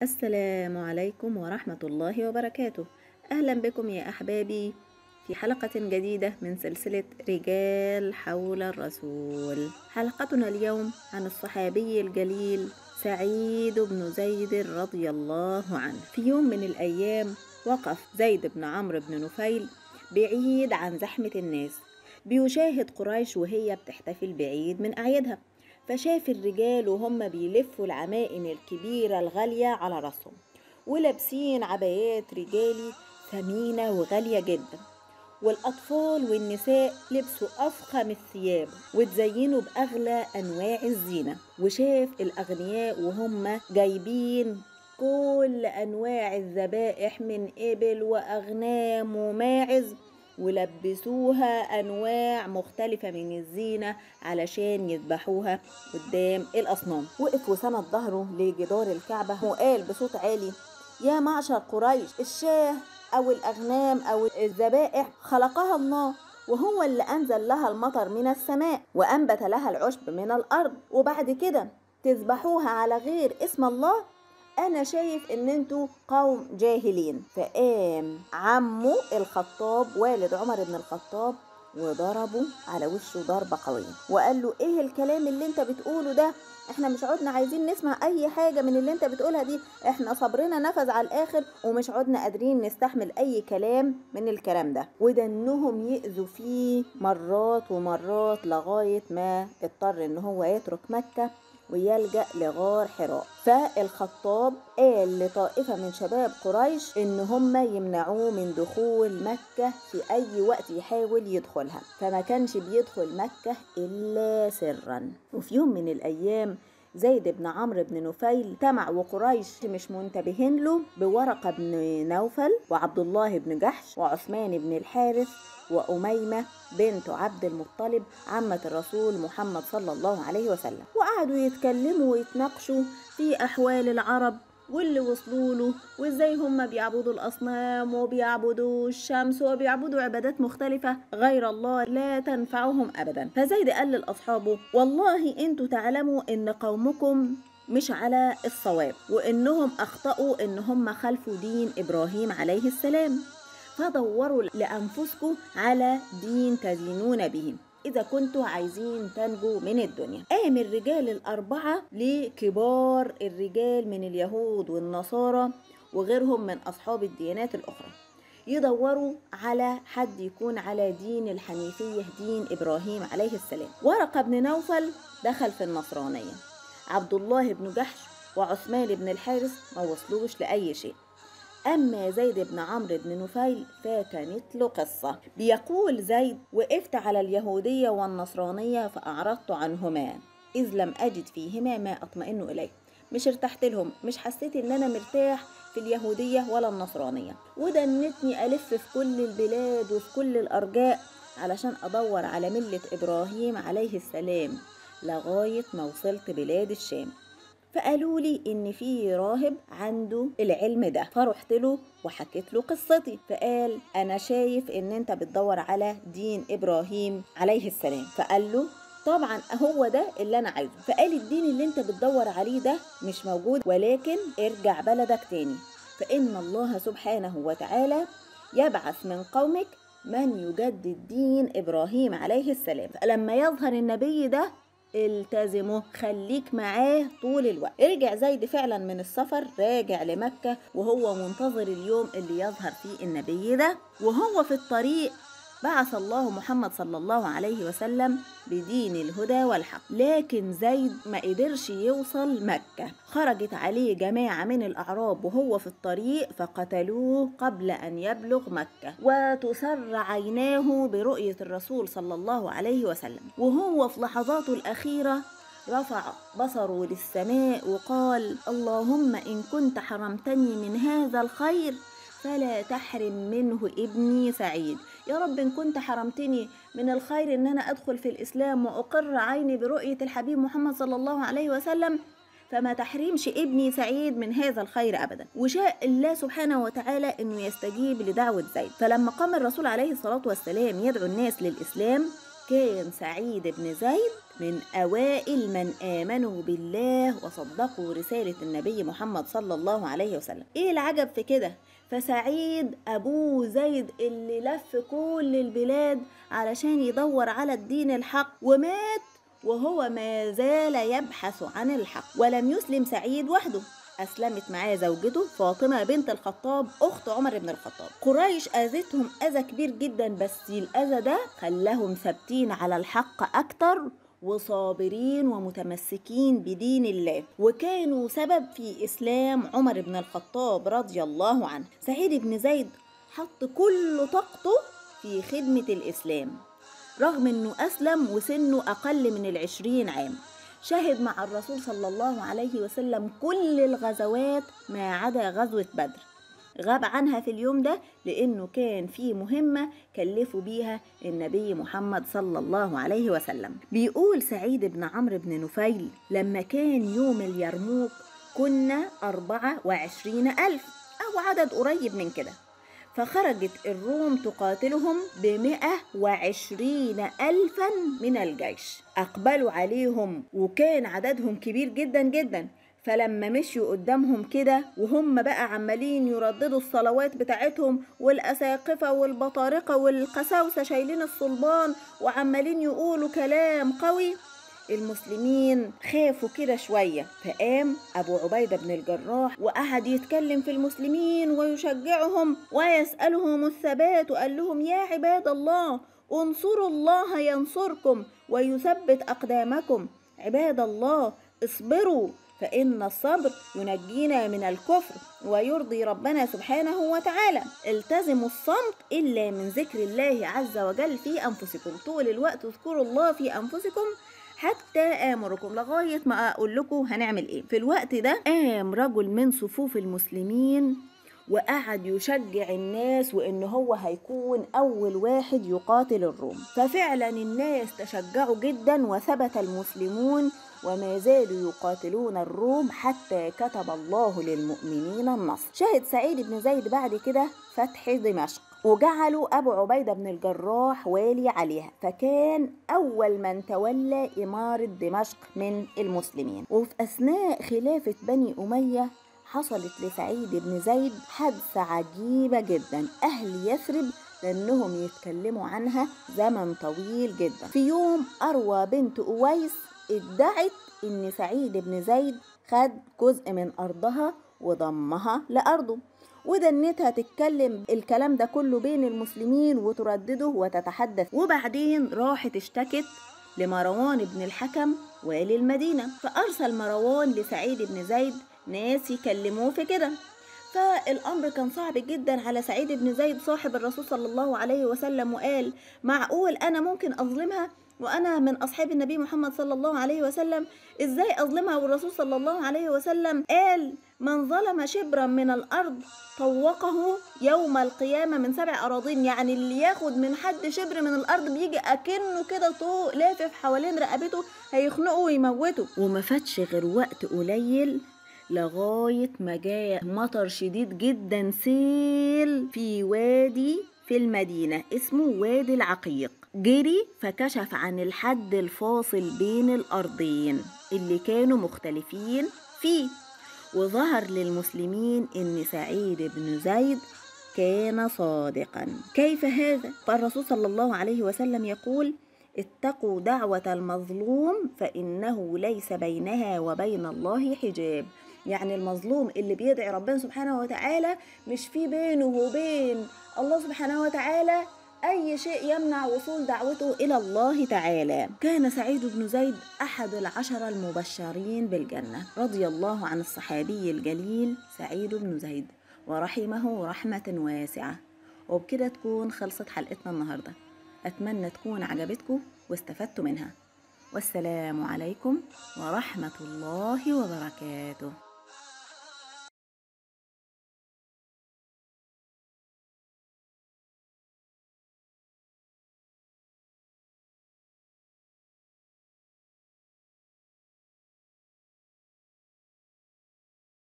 السلام عليكم ورحمة الله وبركاته أهلا بكم يا أحبابي في حلقة جديدة من سلسلة رجال حول الرسول حلقتنا اليوم عن الصحابي الجليل سعيد بن زيد رضي الله عنه في يوم من الأيام وقف زيد بن عمرو بن نفيل بعيد عن زحمة الناس بيشاهد قريش وهي بتحتفل بعيد من أعيادها فشاف الرجال وهم بيلفوا العمائم الكبيرة الغالية على راسهم ولابسين عبايات رجالي ثمينة وغالية جدا والأطفال والنساء لبسوا أفخم الثياب وتزينوا بأغلى أنواع الزينة وشاف الأغنياء وهم جايبين كل أنواع الذبائح من إبل وأغنام وماعز ولبسوها أنواع مختلفة من الزينة علشان يذبحوها قدام الأصنام وقف وسند ظهره لجدار الكعبة وقال بصوت عالي يا معشر قريش الشاه أو الأغنام أو الذبائح خلقها الله وهو اللي أنزل لها المطر من السماء وأنبت لها العشب من الأرض وبعد كده تذبحوها على غير اسم الله انا شايف ان انتوا قوم جاهلين فقام عمه الخطاب والد عمر بن الخطاب وضربه على وشه ضربة قوية وقال له ايه الكلام اللي انت بتقوله ده احنا مش عدنا عايزين نسمع اي حاجة من اللي انت بتقولها دي احنا صبرنا نفذ على الاخر ومش عدنا قادرين نستحمل اي كلام من الكلام ده وده انهم يأذوا فيه مرات ومرات لغاية ما اضطر ان هو يترك مكة ويلجأ لغار حراء فالخطاب قال لطائفة من شباب قريش إن هم يمنعوه من دخول مكة في أي وقت يحاول يدخلها فما كانش بيدخل مكة إلا سرا وفي يوم من الأيام زيد بن عمرو بن نفيل تمع وقريش مش منتبهين له بورقة بن نوفل وعبد الله بن جحش وعثمان بن الحارث وأميمة بنت عبد المطلب عمة الرسول محمد صلى الله عليه وسلم وقعدوا يتكلموا ويتناقشوا في أحوال العرب واللي وصلوا له وازاي هم بيعبدوا الاصنام وبيعبدوا الشمس وبيعبدوا عبادات مختلفه غير الله لا تنفعهم ابدا فزيد قال لاصحابه والله انتوا تعلموا ان قومكم مش على الصواب وانهم اخطاوا ان هم خلفوا دين ابراهيم عليه السلام فدوروا لانفسكم على دين تدينون به إذا كنتوا عايزين تنجوا من الدنيا قام الرجال الأربعة لكبار الرجال من اليهود والنصارى وغيرهم من أصحاب الديانات الأخرى يدوروا على حد يكون على دين الحنيفية دين إبراهيم عليه السلام ورقة بن نوفل دخل في النصرانية عبد الله بن جحش وعثمان بن الحارث ما وصلوش لأي شيء أما زيد بن عمرو بن نفيل فكانت له قصة بيقول زيد وقفت على اليهودية والنصرانية فأعرضت عنهما إذ لم أجد فيهما ما أطمئن إليه مش ارتحت لهم مش حسيت إن أنا مرتاح في اليهودية ولا النصرانية ودنتني ألف في كل البلاد وفي كل الأرجاء علشان أدور على ملة إبراهيم عليه السلام لغاية ما وصلت بلاد الشام فقالوا لي ان في راهب عنده العلم ده فرحت له وحكيت له قصتي فقال انا شايف ان انت بتدور على دين ابراهيم عليه السلام فقال له طبعا هو ده اللي انا عايزه فقال الدين اللي انت بتدور عليه ده مش موجود ولكن ارجع بلدك تاني فان الله سبحانه وتعالى يبعث من قومك من يجدد دين ابراهيم عليه السلام فلما يظهر النبي ده التزمه خليك معاه طول الوقت ارجع زيد فعلا من السفر راجع لمكة وهو منتظر اليوم اللي يظهر فيه النبي ده وهو في الطريق بعث الله محمد صلى الله عليه وسلم بدين الهدى والحق لكن زيد ما قدرش يوصل مكة خرجت عليه جماعة من الأعراب وهو في الطريق فقتلوه قبل أن يبلغ مكة وتسر عيناه برؤية الرسول صلى الله عليه وسلم وهو في لحظاته الأخيرة رفع بصره للسماء وقال اللهم إن كنت حرمتني من هذا الخير فلا تحرم منه ابني سعيد يا رب إن كنت حرمتني من الخير إن أنا أدخل في الإسلام وأقر عيني برؤية الحبيب محمد صلى الله عليه وسلم فما تحرمش ابني سعيد من هذا الخير ابدا وشاء الله سبحانه وتعالى انه يستجيب لدعوه زيد فلما قام الرسول عليه الصلاه والسلام يدعو الناس للاسلام كان سعيد بن زيد من أوائل من آمنوا بالله وصدقوا رسالة النبي محمد صلى الله عليه وسلم إيه العجب في كده؟ فسعيد أبوه زيد اللي لف كل البلاد علشان يدور على الدين الحق ومات وهو ما زال يبحث عن الحق ولم يسلم سعيد وحده أسلمت معاه زوجته فاطمة بنت الخطاب أخت عمر بن الخطاب قريش أذتهم أذى كبير جدا بس الأذى ده خلاهم ثابتين على الحق أكتر وصابرين ومتمسكين بدين الله وكانوا سبب في إسلام عمر بن الخطاب رضي الله عنه سعيد بن زيد حط كل طاقته في خدمة الإسلام رغم أنه أسلم وسنه أقل من العشرين عام شهد مع الرسول صلى الله عليه وسلم كل الغزوات ما عدا غزوة بدر غاب عنها في اليوم ده لأنه كان في مهمة كلفوا بيها النبي محمد صلى الله عليه وسلم بيقول سعيد بن عمرو بن نفيل لما كان يوم اليرموك كنا أربعة وعشرين ألف أو عدد قريب من كده فخرجت الروم تقاتلهم بمئة وعشرين ألفا من الجيش أقبلوا عليهم وكان عددهم كبير جدا جدا فلما مشيوا قدامهم كده وهم بقى عمالين يرددوا الصلوات بتاعتهم والأساقفة والبطارقة والقساوسة شايلين الصلبان وعمالين يقولوا كلام قوي المسلمين خافوا كده شوية فقام أبو عبيدة بن الجراح وقعد يتكلم في المسلمين ويشجعهم ويسألهم الثبات وقال لهم يا عباد الله انصروا الله ينصركم ويثبت أقدامكم عباد الله اصبروا فإن الصبر ينجينا من الكفر ويرضي ربنا سبحانه وتعالى التزموا الصمت إلا من ذكر الله عز وجل في أنفسكم طول الوقت اذكروا الله في أنفسكم حتى آمركم لغاية ما أقول لكم هنعمل إيه في الوقت ده قام رجل من صفوف المسلمين وقعد يشجع الناس وإن هو هيكون أول واحد يقاتل الروم ففعلا الناس تشجعوا جدا وثبت المسلمون وما زالوا يقاتلون الروم حتى كتب الله للمؤمنين النصر شهد سعيد بن زيد بعد كده فتح دمشق وجعلوا أبو عبيدة بن الجراح والي عليها فكان أول من تولى إمارة دمشق من المسلمين وفي أثناء خلافة بني أمية حصلت لسعيد بن زيد حادثة عجيبة جدا أهل يثرب لأنهم يتكلموا عنها زمن طويل جدا في يوم أروى بنت أويس ادعت إن سعيد بن زيد خد جزء من أرضها وضمها لأرضه ودنتها تتكلم الكلام ده كله بين المسلمين وتردده وتتحدث وبعدين راحت اشتكت لمروان بن الحكم والي المدينة فأرسل مروان لسعيد بن زيد ناس يكلموه في كده فالأمر كان صعب جدا على سعيد بن زيد صاحب الرسول صلى الله عليه وسلم وقال معقول أنا ممكن أظلمها وأنا من أصحاب النبي محمد صلى الله عليه وسلم إزاي أظلمها والرسول صلى الله عليه وسلم قال من ظلم شبرا من الأرض طوقه يوم القيامة من سبع أراضين يعني اللي ياخد من حد شبر من الأرض بيجي أكنه كده طوق لافف حوالين رقبته هيخنقه ويموته وما فاتش غير وقت قليل لغاية ما جاء مطر شديد جدا سيل في وادي في المدينة اسمه وادي العقيق جري فكشف عن الحد الفاصل بين الأرضين اللي كانوا مختلفين فيه وظهر للمسلمين ان سعيد بن زيد كان صادقا كيف هذا فالرسول صلى الله عليه وسلم يقول اتقوا دعوة المظلوم فإنه ليس بينها وبين الله حجاب يعني المظلوم اللي بيدعي ربنا سبحانه وتعالى مش في بينه وبين الله سبحانه وتعالى أي شيء يمنع وصول دعوته إلى الله تعالى كان سعيد بن زيد أحد العشر المبشرين بالجنة رضي الله عن الصحابي الجليل سعيد بن زيد ورحمه رحمة واسعة وبكده تكون خلصت حلقتنا النهاردة أتمنى تكون عجبتكم واستفدتوا منها والسلام عليكم ورحمة الله وبركاته